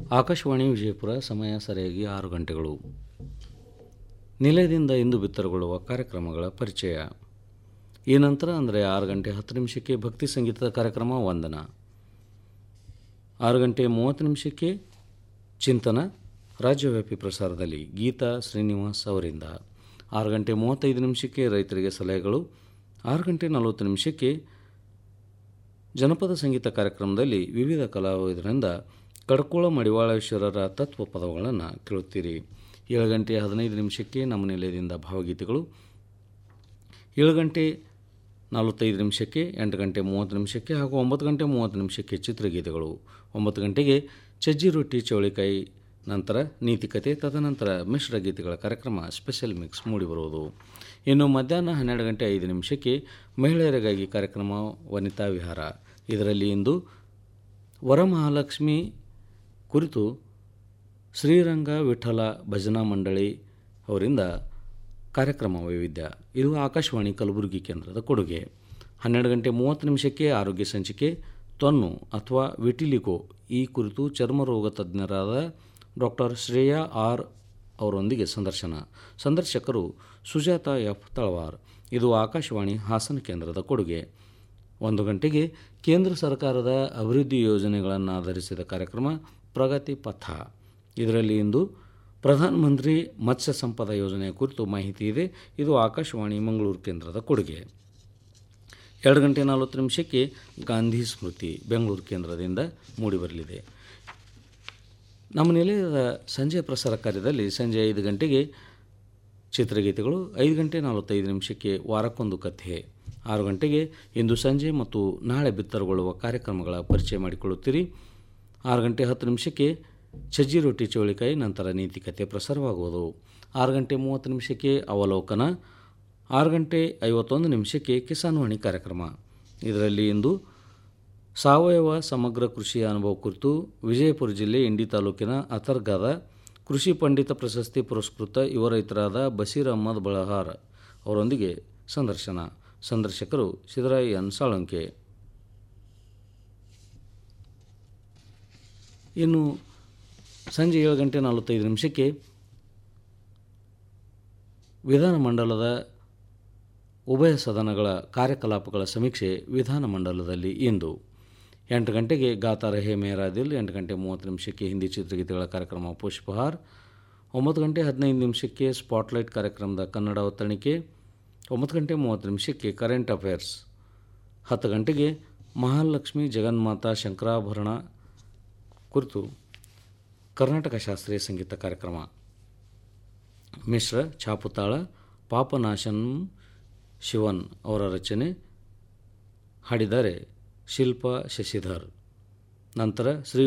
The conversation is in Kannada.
ಆಕಾಶವಾಣಿ ವಿಜಯಪುರ ಸಮಯ ಸರಿಯಾಗಿ ಆರು ಗಂಟೆಗಳು ನಿಲಯದಿಂದ ಇಂದು ಬಿತ್ತರಗೊಳ್ಳುವ ಕಾರ್ಯಕ್ರಮಗಳ ಪರಿಚಯ ಈ ನಂತರ ಅಂದರೆ ಆರು ಗಂಟೆ ಹತ್ತು ನಿಮಿಷಕ್ಕೆ ಭಕ್ತಿ ಸಂಗೀತದ ಕಾರ್ಯಕ್ರಮ ವಂದನ ಆರು ಗಂಟೆ ಮೂವತ್ತು ನಿಮಿಷಕ್ಕೆ ಚಿಂತನ ರಾಜ್ಯವ್ಯಾಪಿ ಪ್ರಸಾರದಲ್ಲಿ ಗೀತಾ ಶ್ರೀನಿವಾಸ್ ಅವರಿಂದ ಆರು ಗಂಟೆ ಮೂವತ್ತೈದು ನಿಮಿಷಕ್ಕೆ ರೈತರಿಗೆ ಸಲಹೆಗಳು ಆರು ಗಂಟೆ ನಲವತ್ತು ನಿಮಿಷಕ್ಕೆ ಜನಪದ ಸಂಗೀತ ಕಾರ್ಯಕ್ರಮದಲ್ಲಿ ವಿವಿಧ ಕಲಾವಿದರಿಂದ ಕಡ್ಕೋಳ ಮಡಿವಾಳೇಶ್ವರರ ತತ್ವ ಪದಗಳನ್ನು ಕೇಳುತ್ತೀರಿ ಏಳು ಗಂಟೆ ಹದಿನೈದು ನಿಮಿಷಕ್ಕೆ ನಮ್ಮ ನಿಲಯದಿಂದ ಭಾವಗೀತೆಗಳು ಏಳು ಗಂಟೆ ನಲವತ್ತೈದು ನಿಮಿಷಕ್ಕೆ ಎಂಟು ಗಂಟೆ ಮೂವತ್ತು ನಿಮಿಷಕ್ಕೆ ಹಾಗೂ ಒಂಬತ್ತು ಗಂಟೆ ಮೂವತ್ತು ನಿಮಿಷಕ್ಕೆ ಚಿತ್ರಗೀತೆಗಳು ಒಂಬತ್ತು ಗಂಟೆಗೆ ಚಜ್ಜಿ ರೊಟ್ಟಿ ಚೌಳಿಕಾಯಿ ನಂತರ ನೀತಿಕತೆ ತದನಂತರ ಮಿಶ್ರ ಗೀತೆಗಳ ಕಾರ್ಯಕ್ರಮ ಸ್ಪೆಷಲ್ ಮಿಕ್ಸ್ ಮೂಡಿಬರುವುದು ಇನ್ನು ಮಧ್ಯಾಹ್ನ ಹನ್ನೆರಡು ಗಂಟೆ ಐದು ನಿಮಿಷಕ್ಕೆ ಮಹಿಳೆಯರಿಗಾಗಿ ಕಾರ್ಯಕ್ರಮ ವನಿತಾ ವಿಹಾರ ಇದರಲ್ಲಿ ಇಂದು ವರಮಹಾಲಕ್ಷ್ಮಿ ಕುರಿತು ಶ್ರೀರಂಗ ವಿಠಲ ಭಜನಾ ಮಂಡಳಿ ಅವರಿಂದ ಕಾರ್ಯಕ್ರಮ ವೈವಿಧ್ಯ ಇದು ಆಕಾಶವಾಣಿ ಕಲಬುರಗಿ ಕೇಂದ್ರದ ಕೊಡುಗೆ ಹನ್ನೆರಡು ಗಂಟೆ ಮೂವತ್ತು ನಿಮಿಷಕ್ಕೆ ಆರೋಗ್ಯ ಸಂಚಿಕೆ ತೊನ್ನು ಅಥವಾ ವಿಟಿಲಿಗೋ ಈ ಕುರಿತು ಚರ್ಮ ರೋಗ ತಜ್ಞರಾದ ಡಾಕ್ಟರ್ ಶ್ರೇಯಾ ಆರ್ ಅವರೊಂದಿಗೆ ಸಂದರ್ಶನ ಸಂದರ್ಶಕರು ಸುಜಾತ ಎಫ್ ತಳವಾರ್ ಇದು ಆಕಾಶವಾಣಿ ಹಾಸನ ಕೇಂದ್ರದ ಕೊಡುಗೆ ಒಂದು ಗಂಟೆಗೆ ಕೇಂದ್ರ ಸರ್ಕಾರದ ಅಭಿವೃದ್ಧಿ ಯೋಜನೆಗಳನ್ನು ಆಧರಿಸಿದ ಕಾರ್ಯಕ್ರಮ ಪ್ರಗತಿ ಪಥ ಇದರಲ್ಲಿ ಇಂದು ಪ್ರಧಾನಮಂತ್ರಿ ಮತ್ಸ್ಯ ಸಂಪದ ಯೋಜನೆಯ ಕುರಿತು ಮಾಹಿತಿ ಇದೆ ಇದು ಆಕಾಶವಾಣಿ ಮಂಗಳೂರು ಕೇಂದ್ರದ ಕೊಡುಗೆ ಎರಡು ಗಂಟೆ ನಲವತ್ತು ನಿಮಿಷಕ್ಕೆ ಗಾಂಧಿ ಸ್ಮೃತಿ ಬೆಂಗಳೂರು ಕೇಂದ್ರದಿಂದ ಮೂಡಿಬರಲಿದೆ ನಮ್ಮ ನಿಲಯದ ಸಂಜೆ ಪ್ರಸಾರ ಕಾರ್ಯದಲ್ಲಿ ಸಂಜೆ ಐದು ಗಂಟೆಗೆ ಚಿತ್ರಗೀತೆಗಳು ಐದು ಗಂಟೆ ನಲವತ್ತೈದು ನಿಮಿಷಕ್ಕೆ ವಾರಕ್ಕೊಂದು ಕಥೆ ಆರು ಗಂಟೆಗೆ ಇಂದು ಸಂಜೆ ಮತ್ತು ನಾಳೆ ಬಿತ್ತರಗೊಳ್ಳುವ ಕಾರ್ಯಕ್ರಮಗಳ ಪರಿಚಯ ಮಾಡಿಕೊಳ್ಳುತ್ತೀರಿ ಆರು ಗಂಟೆ ಹತ್ತು ನಿಮಿಷಕ್ಕೆ ಸಜ್ಜಿ ರೊಟ್ಟಿ ಚೌಳಿಕಾಯಿ ನಂತರ ನೀತಿಕತೆ ಪ್ರಸಾರವಾಗುವುದು ಆರು ಗಂಟೆ ಮೂವತ್ತು ನಿಮಿಷಕ್ಕೆ ಅವಲೋಕನ ಆರು ಗಂಟೆ ಐವತ್ತೊಂದು ನಿಮಿಷಕ್ಕೆ ಕಿಸಾನ್ವಾಣಿ ಕಾರ್ಯಕ್ರಮ ಇದರಲ್ಲಿ ಇಂದು ಸಾವಯವ ಸಮಗ್ರ ಕೃಷಿಯ ಅನುಭವ ಕುರಿತು ವಿಜಯಪುರ ಜಿಲ್ಲೆ ಇಂಡಿ ತಾಲೂಕಿನ ಅಥರ್ಗಾದ ಕೃಷಿ ಪಂಡಿತ ಪ್ರಶಸ್ತಿ ಪುರಸ್ಕೃತ ಯುವ ರೈತರಾದ ಬಶೀರ್ ಅಹ್ಮದ್ ಬಳಹಾರ್ ಅವರೊಂದಿಗೆ ಸಂದರ್ಶನ ಸಂದರ್ಶಕರು ಸಿದ್ದರಾಯ ಎನ್ ಸಾಳಂಕೆ ಇನ್ನು ಸಂಜೆ ಏಳು ಗಂಟೆ ನಲವತ್ತೈದು ನಿಮಿಷಕ್ಕೆ ವಿಧಾನಮಂಡಲದ ಉಭಯ ಸದನಗಳ ಕಾರ್ಯಕಲಾಪಗಳ ಸಮೀಕ್ಷೆ ವಿಧಾನಮಂಡಲದಲ್ಲಿ ಇಂದು ಎಂಟು ಗಂಟೆಗೆ ಗಾತಾ ರಹೆ ಮೇರಾ ದಿಲ್ ಎಂಟು ಗಂಟೆ ಮೂವತ್ತು ನಿಮಿಷಕ್ಕೆ ಹಿಂದಿ ಚಿತ್ರಗೀತೆಗಳ ಕಾರ್ಯಕ್ರಮ ಪುಷ್ಪಹಾರ್ ಒಂಬತ್ತು ಗಂಟೆ ಹದಿನೈದು ನಿಮಿಷಕ್ಕೆ ಸ್ಪಾಟ್ಲೈಟ್ ಕಾರ್ಯಕ್ರಮದ ಕನ್ನಡ ಅವತರಣಿಕೆ ಒಂಬತ್ತು ಗಂಟೆ ಮೂವತ್ತು ನಿಮಿಷಕ್ಕೆ ಕರೆಂಟ್ ಅಫೇರ್ಸ್ ಹತ್ತು ಗಂಟೆಗೆ ಮಹಾಲಕ್ಷ್ಮಿ ಜಗನ್ಮಾತಾ ಶಂಕರಾಭರಣ ಕುರಿತು ಕರ್ನಾಟಕ ಶಾಸ್ತ್ರೀಯ ಸಂಗೀತ ಕಾರ್ಯಕ್ರಮ ಮಿಶ್ರ ಛಾಪುತಾಳ ಪಾಪನಾಶನ್ ಶಿವನ್ ಅವರ ರಚನೆ ಹಾಡಿದ್ದಾರೆ ಶಿಲ್ಪ ಶಶಿಧರ್ ನಂತರ ಶ್ರೀ